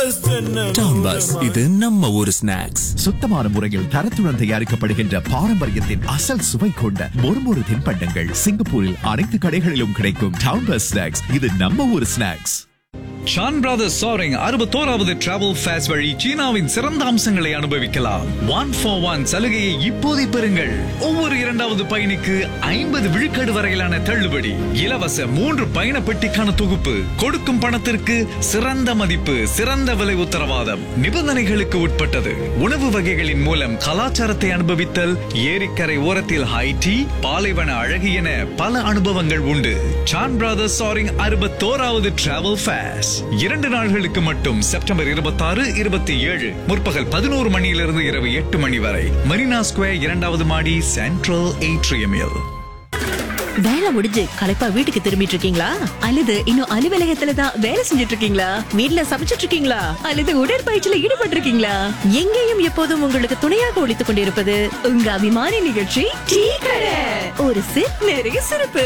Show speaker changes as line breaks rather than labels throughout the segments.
town bus இது நம்ம ஊரு ஸ்நாக்ஸ்
சுத்தமான முறையில் தரத்துடன் தயாரிக்கப்படுகின்ற பாரம்பரியத்தின் அசல் சுவை கொண்ட மொறுமொறு தின்பண்டங்கள் சிங்கப்பூரில் அனைத்து கடைகளிலும் கிடைக்கும் டவுன் பஸ் ஸ்நாக்ஸ் இது நம்ம ஊர் ஸ்நாக்ஸ்
ஷான் பிரதர்ஸ் சாரிங் அறுபத்தோராவது டிராவல் ஃபேஸ் வழி சீனாவின் சிறந்த அம்சங்களை அனுபவிக்கலாம் ஒன் ஃபார் ஒன் சலுகையை இப்போதை பெறுங்கள் ஒவ்வொரு இரண்டாவது பயணிக்கு ஐம்பது விழுக்காடு வரையிலான தள்ளுபடி இலவச மூன்று பயண பெட்டிக்கான தொகுப்பு கொடுக்கும் பணத்திற்கு சிறந்த மதிப்பு சிறந்த விலை உத்தரவாதம் நிபந்தனைகளுக்கு உட்பட்டது உணவு வகைகளின் மூலம் கலாச்சாரத்தை அனுபவித்தல் ஏரிக்கரை ஓரத்தில் ஹை டீ பாலைவன அழகு என பல அனுபவங்கள் உண்டு சான் பிரதர்ஸ் சாரிங் அறுபத்தோராவது டிராவல் ஃபேஸ் இரண்டு நாள்களுக்கு மட்டும் செப்டம்பர் இருபத்தாறு இருபத்தி ஏழு முற்பகல் பதினோரு மணியிலிருந்து இரவு எட்டு மணி வரை மரீனா ஸ்கொயர் இரண்டாவது மாடி சென்ட்ரல் ஏட்ரியமில்
வேலை முடிஞ்சு களைப்பா வீட்டுக்கு திரும்பிட்டு இருக்கீங்களா அல்லது இன்னும் அலுவலகத்துல தான் வேலை செஞ்சுட்டு இருக்கீங்களா வீட்ல சமைச்சிட்டு இருக்கீங்களா அல்லது உடற்பயிற்சியில ஈடுபட்டு இருக்கீங்களா எங்கேயும் எப்போதும் உங்களுக்கு துணையாக ஒழித்துக் கொண்டிருப்பது உங்க அபிமான நிகழ்ச்சி டீ கடை ஒரு சிப் நிறைய சிறப்பு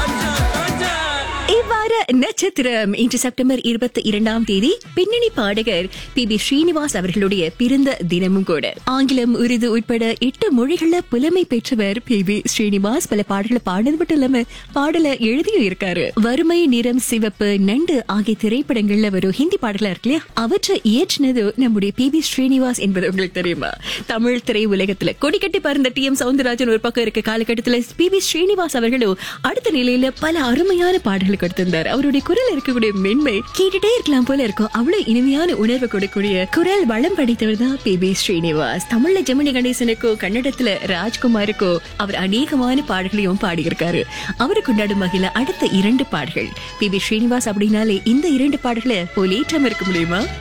இவ்வாறு நட்சத்திரம் இன்று செப்டம்பர் இருபத்தி இரண்டாம் தேதி பின்னணி பாடகர் பி பி ஸ்ரீனிவாஸ் அவர்களுடைய பிறந்த தினமும் கூட ஆங்கிலம் உருது உட்பட எட்டு மொழிகள்ல புலமை பெற்றவர் பி பி ஸ்ரீனிவாஸ் பல பாடல்களை பாடுறது மட்டும் இல்லாம பாடல எழுதியும் இருக்காரு வறுமை நிறம் சிவப்பு நண்டு ஆகிய திரைப்படங்கள்ல வரும் ஹிந்தி பாடலா இருக்கு இல்லையா அவற்றை இயற்றினது நம்முடைய பி பி ஸ்ரீனிவாஸ் என்பது உங்களுக்கு தெரியுமா தமிழ் திரை உலகத்துல கொடிக்கட்டி பறந்த டி எம் சவுந்தரராஜன் ஒரு பக்கம் இருக்க காலகட்டத்துல பி பி ஸ்ரீனிவாஸ் அவர்களும் அடுத்த நிலையில பல அருமையான பாடல்கள் கொடுத்திருந்தார் அவருடைய குரல் இருக்கக்கூடிய மென்மை கேட்டுட்டே இருக்கலாம் போல இருக்கும் அவ்வளவு இனிமையான உணர்வு கொடுக்கக்கூடிய குரல் வளம் படித்தவர் தான் பி பி ஸ்ரீனிவாஸ் தமிழ்ல ஜெமினி கணேசனுக்கோ கன்னடத்துல ராஜ்குமாருக்கோ அவர் அநேகமான பாடல்களையும் பாடியிருக்காரு அவரு கொண்டாடும் வகையில அடுத்த இரண்டு பாடல்கள் பி பி ஸ்ரீனிவாஸ் அப்படின்னாலே இந்த இரண்டு பாடல்களை ஒலேற்றம் இருக்க முடியுமா